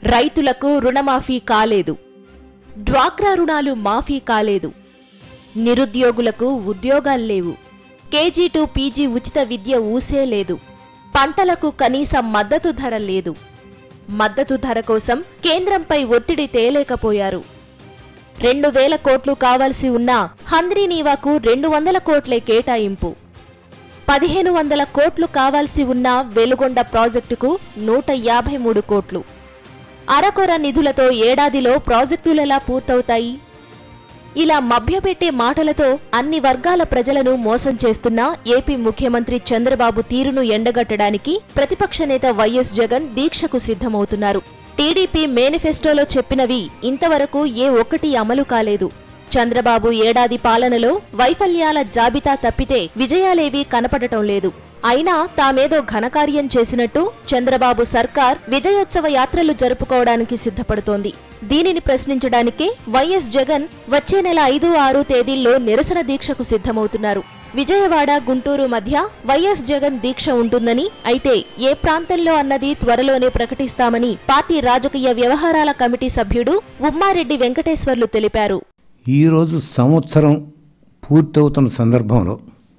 రైతులకు రుణమాఫీ కాలేదు డ్వాక్రా రుణాలు మాఫీ కాలేదు నిరుద్యోగులకు ఉద్యోగాలు లేవు కేజీ టు పీజీ ఉచిత విద్య ఊసే లేదు పంటలకు కనీస మద్దతు ధర లేదు మద్దతు ధర కోసం కేంద్రంపై ఒత్తిడి తేలేకపోయారు రెండు వేల కోట్లు కావాల్సి ఉన్న హంద్రీనీవాకు రెండు వందల కోట్లే కేటాయింపు పదిహేను వందల కోట్లు కావాల్సి ఉన్న వెలుగొండ ప్రాజెక్టుకు నూట యాభై మూడు కోట్లు అరకొర నిధులతో ఏడాదిలో ప్రాజెక్టులెలా పూర్తవుతాయి ఇలా మభ్యపెట్టే మాటలతో అన్ని వర్గాల ప్రజలను మోసం చేస్తున్న ఏపీ ముఖ్యమంత్రి చంద్రబాబు తీరును ఎండగట్టడానికి ప్రతిపక్ష నేత వైఎస్ జగన్ దీక్షకు సిద్ధమవుతున్నారు టీడీపీ మేనిఫెస్టోలో చెప్పినవి ఇంతవరకు ఏ ఒక్కటి అమలు కాలేదు చంద్రబాబు ఏడాది పాలనలో వైఫల్యాల జాబితా తప్పితే విజయాలేవీ కనపడటం లేదు అయినా తామేదో ఘనకార్యం చేసినట్టు చంద్రబాబు సర్కార్ విజయోత్సవ యాత్రలు జరుపుకోవడానికి సిద్ధపడుతోంది దీనిని ప్రశ్నించడానికే వైఎస్ జగన్ వచ్చే నెల ఐదు ఆరు తేదీల్లో నిరసన దీక్షకు సిద్ధమవుతున్నారు విజయవాడ గుంటూరు మధ్య వైఎస్ జగన్ దీక్ష ఉంటుందని అయితే ఏ ప్రాంతంలో అన్నది త్వరలోనే ప్రకటిస్తామని పార్టీ రాజకీయ వ్యవహారాల కమిటీ సభ్యుడు ఉమ్మారెడ్డి వెంకటేశ్వర్లు తెలిపారు ఈరోజు సంవత్సరం పూర్తవుతున్న సందర్భంలో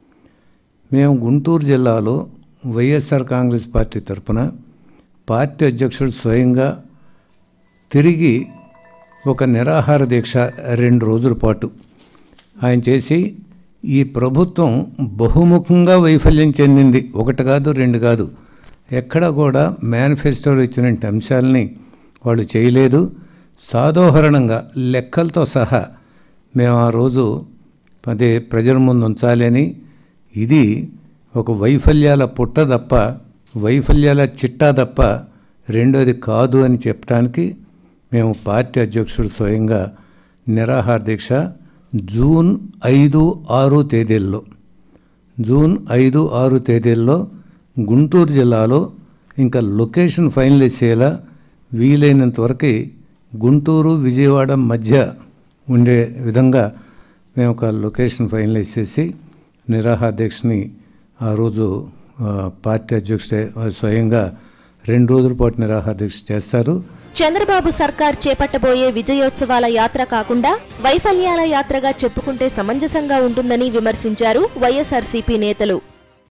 మేము గుంటూరు జిల్లాలో వైఎస్ఆర్ కాంగ్రెస్ పార్టీ తరఫున పార్టీ అధ్యక్షుడు స్వయంగా తిరిగి ఒక నిరాహార దీక్ష రెండు రోజుల పాటు ఆయన చేసి ఈ ప్రభుత్వం బహుముఖంగా వైఫల్యం చెందింది ఒకటి కాదు రెండు కాదు ఎక్కడ కూడా మేనిఫెస్టోలో ఇచ్చినటువంటి అంశాలని వాళ్ళు చేయలేదు సాధోహరణంగా లెక్కలతో సహా మేము ఆ రోజు అదే ప్రజల ముందు ఉంచాలి అని ఇది ఒక వైఫల్యాల పుట్ట తప్ప వైఫల్యాల చిట్టా తప్ప రెండోది కాదు అని చెప్పడానికి మేము పార్టీ అధ్యక్షుడు స్వయంగా నిరాహార దీక్ష జూన్ ఐదు ఆరు తేదీల్లో జూన్ ఐదు ఆరు తేదీల్లో గుంటూరు జిల్లాలో ఇంకా లొకేషన్ ఫైనలైజ్ చేయాలా వీలైనంత వరకు గుంటూరు విజయవాడ మధ్య ఉండే విధంగా మేము ఒక లొకేషన్ ఫైనలైజ్ చేసి నిరాహార దీక్షని ఆ రోజు ఆ, పార్టీ అధ్యక్షుడే స్వయంగా రెండు రోజుల పాటు నిరాహార దీక్ష చేస్తారు చంద్రబాబు సర్కార్ చేపట్టబోయే విజయోత్సవాల యాత్ర కాకుండా వైఫల్యాల యాత్రగా చెప్పుకుంటే సమంజసంగా ఉంటుందని విమర్శించారు వైఎస్ఆర్సీపీ నేతలు